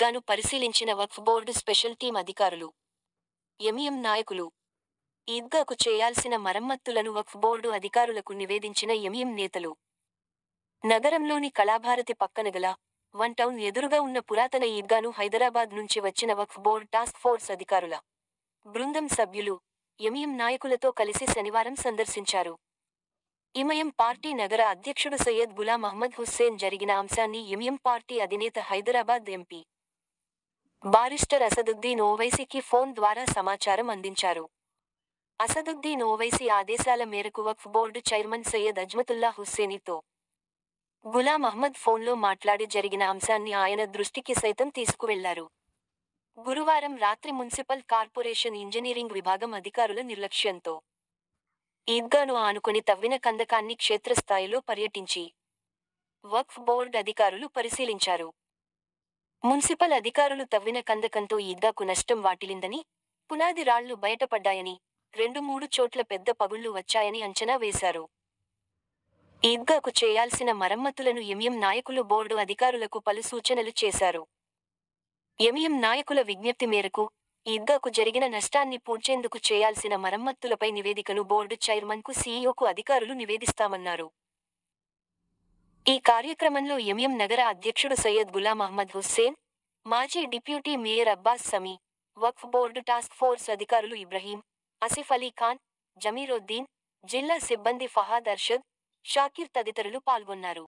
ఈద్గాను పరిశీలించిన Waqf board special team అధికారులు MM నాయకులు ఈద్గాకు చేయాల్సిన మరమ్మతులను వక్ఫ్ బోర్డు అధికారులకు నివేదించిన ఎంఎం నేతలు నగరంలోని కళాభారతి పక్కన గల వన్ టౌన్ ఎదురుగా ఉన్న పురాతన ఈద్గాను హైదరాబాద్ నుంచి వచ్చిన వక్ఫ్ బోర్డ్ టాస్క్ ఫోర్స్ అధికారుల బృందం సభ్యులు ఎంఎం నాయకులతో కలిసి శనివారం సందర్శించారు ఇమయం పార్టీ నగర అధ్యక్షుడు సయ్యద్ గులాం అహ్మద్ హుస్సేన్ జరిగిన అంశాన్ని ఎంఎం పార్టీ అధినేత హైదరాబాద్ ఎంపీ బారిస్టర్ అసదుద్దీన్ ఓవైసీకి ఫోన్ ద్వారా సమాచారం అందించారు అసదుద్దీన్ ఓవైసీ ఆదేశాల మేరకు వక్ఫ్ బోర్డు చైర్మన్ సయ్యద్ అజ్మతుల్లా హుస్సేనితో గులాం అహ్మద్ ఫోన్లో మాట్లాడి జరిగిన అంశాన్ని ఆయన దృష్టికి సైతం తీసుకువెళ్లారు గురువారం రాత్రి మున్సిపల్ కార్పొరేషన్ ఇంజనీరింగ్ విభాగం అధికారుల నిర్లక్ష్యంతో ఈద్గాను ఆనుకొని తవ్విన కందకాన్ని క్షేత్రస్థాయిలో పర్యటించి వక్ఫ్ బోర్డ్ అధికారులు పరిశీలించారు మున్సిపల్ అధికారులు తవ్విన కందకంతో ఈద్గాకు నష్టం వాటిల్లిందని పునాది రాళ్లు బయటపడ్డాయని రెండు మూడు చోట్ల పెద్ద పగుళ్లు వచ్చాయని అంచనా వేశారు ఈద్గాకు చేయాల్సిన మరమ్మతులను ఎంఎం నాయకులు బోర్డు అధికారులకు పలు సూచనలు చేశారు ఎంఎం నాయకుల విజ్ఞప్తి మేరకు ఈద్గాకు జరిగిన నష్టాన్ని పూడ్చేందుకు చేయాల్సిన మరమ్మతులపై నివేదికను బోర్డు చైర్మన్కు సీఈఓకు అధికారులు నివేదిస్తామన్నారు ఈ కార్యక్రమంలో ఎంఎం నగర అధ్యక్షుడు సయ్యద్ గులాం అహ్మద్ హుస్సేన్ మాజీ deputy mayor Abbas Sami Waqf board task force అధికారులు ఇబ్రహీం ఆసిఫ్ అలీ ఖాన్ జమీరుద్దీన్ జిల్లా సిబ్బంది ఫహాద్ అర్షద్ షాకిర్ తదితరులు పాల్గొన్నారు